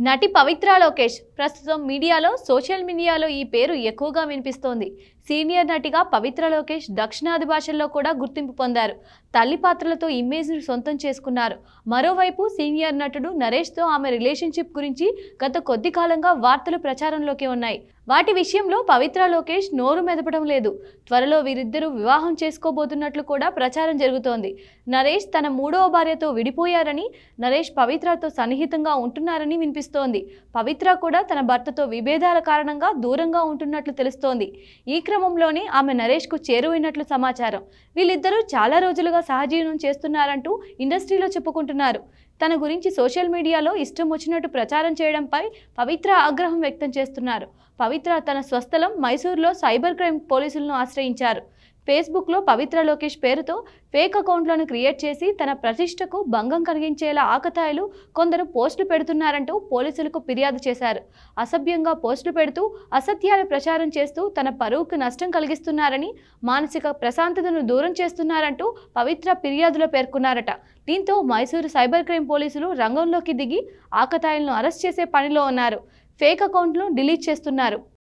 నటి పవిత్ర లోకేష్ ప్రస్తుతం మీడియాలో సోషల్ మీడియాలో ఈ పేరు ఎక్కువగా వినిపిస్తోంది సీనియర్ నటిగా పవిత్ర లోకేష్ దక్షిణాది భాషల్లో కూడా గుర్తింపు పొందారు తల్లి పాత్రలతో ఇమేజ్ను సొంతం చేసుకున్నారు మరోవైపు సీనియర్ నటుడు నరేష్తో ఆమె రిలేషన్షిప్ గురించి గత కొద్ది కాలంగా వార్తలు ప్రచారంలోకి ఉన్నాయి వాటి విషయంలో పవిత్ర లోకేష్ నోరు మెదపడం లేదు త్వరలో వీరిద్దరూ వివాహం చేసుకోబోతున్నట్లు కూడా ప్రచారం జరుగుతోంది నరేష్ తన మూడవ భార్యతో విడిపోయారని నరేష్ పవిత్రతో సన్నిహితంగా ఉంటున్నారని వినిపిస్తోంది పవిత్ర కూడా తన భర్తతో విభేదాల కారణంగా దూరంగా ఉంటున్నట్లు తెలుస్తోంది ఈ క్రమంలోనే ఆమె నరేష్కు చేరువైనట్లు సమాచారం వీళ్ళిద్దరూ చాలా రోజులుగా సహజీవనం చేస్తున్నారంటూ ఇండస్ట్రీలో చెప్పుకుంటున్నారు తన గురించి సోషల్ మీడియాలో ఇష్టం వచ్చినట్టు ప్రచారం చేయడంపై పవిత్ర ఆగ్రహం వ్యక్తం చేస్తున్నారు పవిత్ర తన స్వస్థలం మైసూర్లో సైబర్ క్రైమ్ పోలీసులను ఆశ్రయించారు ఫేస్బుక్లో పవిత్ర లోకేష్ పేరుతో ఫేక్ అకౌంట్లను క్రియేట్ చేసి తన ప్రతిష్టకు భంగం కలిగించేలా ఆకతాయిలు కొందరు పోస్టులు పెడుతున్నారంటూ పోలీసులకు ఫిర్యాదు చేశారు అసభ్యంగా పోస్టులు పెడుతూ అసత్యాలు ప్రచారం చేస్తూ తన పరువుకు నష్టం కలిగిస్తున్నారని మానసిక ప్రశాంతతను దూరం చేస్తున్నారంటూ పవిత్ర ఫిర్యాదులో పేర్కొన్నారట దీంతో మైసూరు సైబర్ క్రైమ్ పోలీసులు రంగంలోకి దిగి ఆకతాయిలను అరెస్ట్ చేసే పనిలో ఉన్నారు ఫేక్ అకౌంట్లను డిలీట్ చేస్తున్నారు